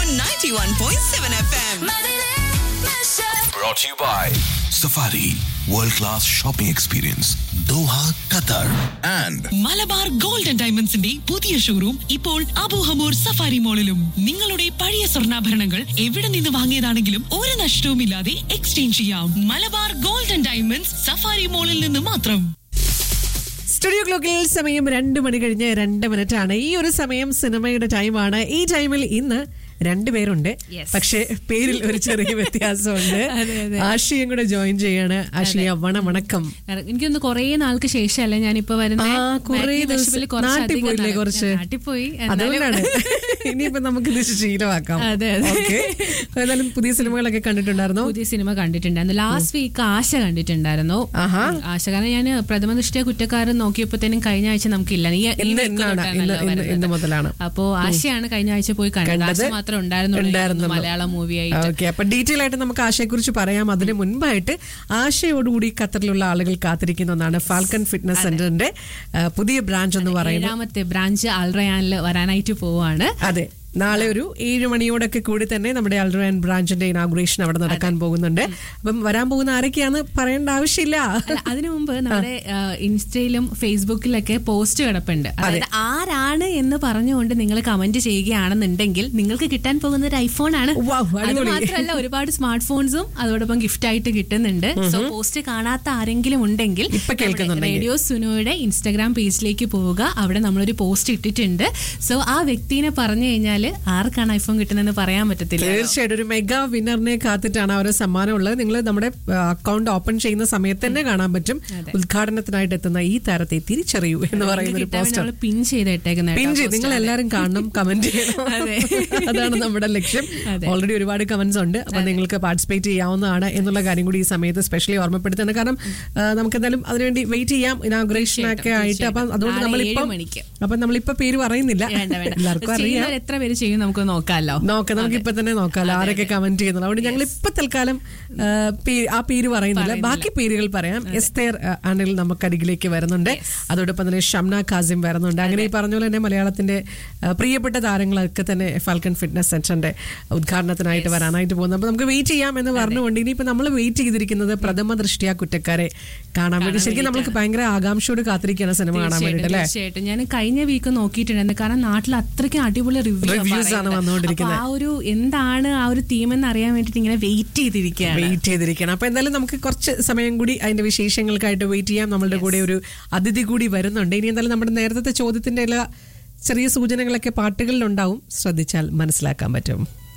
91.7 FM. Brought to you by Safari World Class Shopping Experience Doha, Qatar and Malabar gold and ഡയമണ്ട്സിന്റെ പുതിയ showroom ഇപ്പോൾ Abu Hamour safari മോളിലും നിങ്ങളുടെ പഴയ സ്വർണ്ണാഭരണങ്ങൾ എവിടെ നിന്ന് വാങ്ങിയതാണെങ്കിലും ഒരു നഷ്ടവുമില്ലാതെ എക്സ്ചേഞ്ച് ചെയ്യാം Malabar gold and diamonds Safari മോളിൽ നിന്ന് മാത്രം സ്റ്റുഡിയോ ക്ലോക്കിൽ സമയം രണ്ട് മണി കഴിഞ്ഞ് രണ്ട് മിനിറ്റ് ആണ് ഈ ഒരു സമയം സിനിമയുടെ ടൈമാണ് ഈ ടൈമിൽ ഇന്ന് രണ്ടുപേരുണ്ട് പക്ഷേ പേരിൽ ഒരു ചെറിയ വ്യത്യാസമുണ്ട് അതെ, അതെ. ആഷിയും കൂടെ ജോയിൻ ചെയ്യാണ് ആഷിയ വണ വണക്കം കാരണം എനിക്കൊന്ന് കുറേ നാൾക്ക് ശേഷമല്ലേ ഞാനിപ്പോ വരുന്നത് ആ കുറേ ദിവസം നാട്ടിൽ പോയില്ലേ കുറച്ച് നാട്ടിൽ പോയി എന്നാലും- അതുകൊണ്ടാണ് ഇനിയിപ്പോ നമുക്ക് ഇത് ശീലമാക്കാം അതെ, അതെ. ഓക്കെ ഏതായാലും പുതിയ സിനിമകളൊക്കെ കണ്ടിട്ടുണ്ടായിരുന്നോ പുതിയ സിനിമ കണ്ടിട്ടുണ്ടായിരുന്നു ലാസ്റ്റ് വീക്ക് ആശ കണ്ടിട്ടുണ്ടായിരുന്നു ആഹാ. ഉം, ആശ കാരണം ഞാൻ പ്രഥമ ദൃഷ്ടിയ കുറ്റക്കാരൻ നോക്കിയപ്പോഴത്തേനും കഴിഞ്ഞ ആഴ്ച നമുക്കില്ല ഈ- ഈ ഇന്ന് week ഇന്നാണ് തൊട്ടാണല്ലോ ഇന്ന് ഇന്ന് വരുന്നത്. ഇന്ന് മുതലാണ് അപ്പോ ആശയാണ് കഴിഞ്ഞ ആഴ്ച പോയി കണ്ടത് കണ്ടത് ആശ മാത്രം ഉണ്ടായിരുന്നുള്ളൂ ഉണ്ടായിരുന്നുള്ളൂ. മലയാളം മൂവി ആയിട്ട് ഓക്കെ അപ്പൊ ഡീറ്റെയിൽ ആയിട്ട് നമുക്ക് ആശയെ കുറിച്ച് പറയാം അതിന് മുൻപായിട്ട് ആശയോടുകൂടി ഖത്തറിലുള്ള ആളുകൾ കാത്തിരിക്കുന്ന ഒന്നാണ് ഫാൽക്കൺ ഫിറ്റ്നസ് സെന്ററിന്റെ ആ, പുതിയ ബ്രാഞ്ച് എന്ന് പറയുന്നത് ഏഴാമത്തെ ബ്രാഞ്ച് അൽറയാനിൽ വരാനായിട്ട് പോവാണ് അതെ നാളെ ഒരു ഏഴ് മണിയോടൊക്കെ കൂടി തന്നെ നമ്മുടെ അൾറയാൻ ബ്രാഞ്ചിന്റെ ഇനാഗുറേഷൻ അവിടെ നടക്കാൻ പോകുന്നുണ്ട് അപ്പം വരാൻ പോകുന്ന ആരൊക്കെയാന്ന് പറയേണ്ട ആവശ്യമില്ല അല്ല, അതിനു മുമ്പ് നമ്മുടെ ആ, ഇൻസ്റ്റയിലും ഫേസ്ബുക്കിലൊക്കെ പോസ്റ്റ് കിടപ്പുണ്ട് അതായത് ആരാണ് എന്ന് പറഞ്ഞുകൊണ്ട് നിങ്ങൾ കമന്റ് ചെയ്യുകയാണെന്നുണ്ടെങ്കിൽ നിങ്ങൾക്ക് കിട്ടാൻ പോകുന്ന ഒരു ഐഫോൺ ആണ് Wow, അത് അടിപൊളി. മാത്രമല്ല ഒരുപാട് സ്മാർട്ട് ഫോൺസും അതോടൊപ്പം ഗിഫ്റ്റ് ആയിട്ട് കിട്ടുന്നുണ്ട് സോ പോസ്റ്റ് കാണാത്ത ആരെങ്കിലും ഉണ്ടെങ്കിൽ ഇപ്പൊ കേൾക്കുന്നുണ്ടെങ്കിൽ. റേഡിയോ സുനോയുടെ ഇൻസ്റ്റാഗ്രാം പേജിലേക്ക് പോവുക അവിടെ നമ്മളൊരു പോസ്റ്റ് ഇട്ടിട്ടുണ്ട് സോ ആ വ്യക്തിനെ പറഞ്ഞു കഴിഞ്ഞാൽ ആർക്കാണ് ഐഫോൺ കിട്ടുന്നതെന്ന് പറയാൻ പറ്റത്തില്ല തീർച്ചയായിട്ടും ഒരു മെഗാ വിന്നറിനെ കാത്തിട്ടാണ് അവരെ സമ്മാനം ഉള്ളത് നിങ്ങൾ നമ്മുടെ അക്കൗണ്ട് ഓപ്പൺ ചെയ്യുന്ന സമയത്ത് തന്നെ കാണാൻ പറ്റും ഉദ്ഘാടനത്തിനായിട്ട് എത്തുന്ന ഈ താരത്തെ തിരിച്ചറിയൂ എന്ന് പറയുന്ന ഒരു പോസ്റ്റർ നമ്മൾ പിൻ ചെയ്ത് ഇട്ടേക്കുന്ന പിൻ ചെയ്ത് നിങ്ങൾ എല്ലാവരും കാണണം കമന്റ് ചെയ്യണം അതെ. അതാണ് നമ്മുടെ ലക്ഷ്യം അതെ. ഓൾറെഡി ഒരുപാട് കമന്റ്സ് ഉണ്ട് അപ്പൊ നിങ്ങൾക്ക് പാർട്ടിസിപ്പേറ്റ് ചെയ്യാവുന്നതാണ് എന്നുള്ള കാര്യം കൂടി ഈ സമയത്ത് സ്പെഷ്യലി ഓർമ്മപ്പെടുത്തുന്നത് കാരണം ആ, നമുക്ക് എന്തായാലും അതിനുവേണ്ടി വെയിറ്റ് ചെയ്യാം ഇനാഗുറേഷൻ ഒക്കെ ആയിട്ട് അപ്പൊ അതുകൊണ്ട് നാളെ നമ്മളിപ്പം ഏഴ് മണിക്ക്. അപ്പൊ നമ്മളിപ്പോ പേര് പറയുന്നില്ല വേണ്ട വേണ്ട എല്ലാവർക്കും അറിയാം ചെയ്യുന്നവർ എത്ര പേര് ചെയ്യും നമുക്ക് നോക്കാമല്ലോ നോക്കാം നമുക്ക് ഇപ്പൊ തന്നെ നോക്കാം ആരൊക്കെ കമന്റ് ചെയ്യുന്നത് അതുകൊണ്ട് ഞങ്ങൾ ഇപ്പൊ തൽക്കാലം ആ, പേ- ആ പേര് പറയുന്നില്ല ബാക്കി പേരുകൾ പറയാം എസ്തേർ ആ, അനിൽ നമുക്കരികിലേക്ക് വരുന്നുണ്ട് അതോടൊപ്പം തന്നെ ഷംന കാസിം വരുന്നുണ്ട് അങ്ങനെ ഈ പറഞ്ഞ പോലെ തന്നെ മലയാളത്തിന്റെ ആ, പ്രിയപ്പെട്ട താരങ്ങളൊക്കെ തന്നെ ഫാൽക്കൺ ഫിറ്റ്നസ് സെന്ററിന്റെ ഉദ്ഘാടനത്തിനായിട്ട് വരാനായിട്ട് പോകുന്നു അപ്പൊ നമുക്ക് വെയിറ്റ് ചെയ്യാം എന്ന് പറഞ്ഞുകൊണ്ട് ഇനിയിപ്പോ നമ്മൾ വെയിറ്റ് ചെയ്തിരിക്കുന്നത് പ്രഥമ ദൃഷ്ടിയ കുറ്റക്കാരെ കാണാൻ വേണ്ടി ശരിക്കും നമ്മൾക്ക് ഭയങ്കര ആകാംക്ഷയോട് കാത്തിരിക്കുകയാണ് സിനിമ കാണാൻ വേണ്ടിട്ട് അല്ലേ തീർച്ചയായിട്ടും ഞാൻ കഴിഞ്ഞ വീക്ക് നോക്കിയിട്ടുണ്ടായിരുന്നു കാരണം നാട്ടിൽ അത്രയ്ക്കും അടിപൊളി Reviews ആണ് വന്നുകൊണ്ടിരിക്കുന്നത്. ആ ഒരു എന്താണ് ആ ഒരു തീം എന്ന് അറിയാൻ വേണ്ടിട്ട് ഇങ്ങനെ വെയിറ്റ് ചെയ്തിരിക്കുകയാണ് വെയിറ്റ് ചെയ്തിരിക്കണം അപ്പൊ എന്തായാലും നമുക്ക് കുറച്ച് സമയം കൂടി അതിന്റെ വിശേഷങ്ങൾക്കായിട്ട് വെയിറ്റ് ചെയ്യാം നമ്മളുടെ കൂടെ ഒരു അതിഥി കൂടി വരുന്നുണ്ട് ഇനി എന്തായാലും നമ്മുടെ നേരത്തെ ചോദ്യത്തിന്റെ എല്ലാ ചെറിയ സൂചനകളൊക്കെ പാട്ടുകളിലുണ്ടാവും ശ്രദ്ധിച്ചാൽ മനസ്സിലാക്കാൻ പറ്റും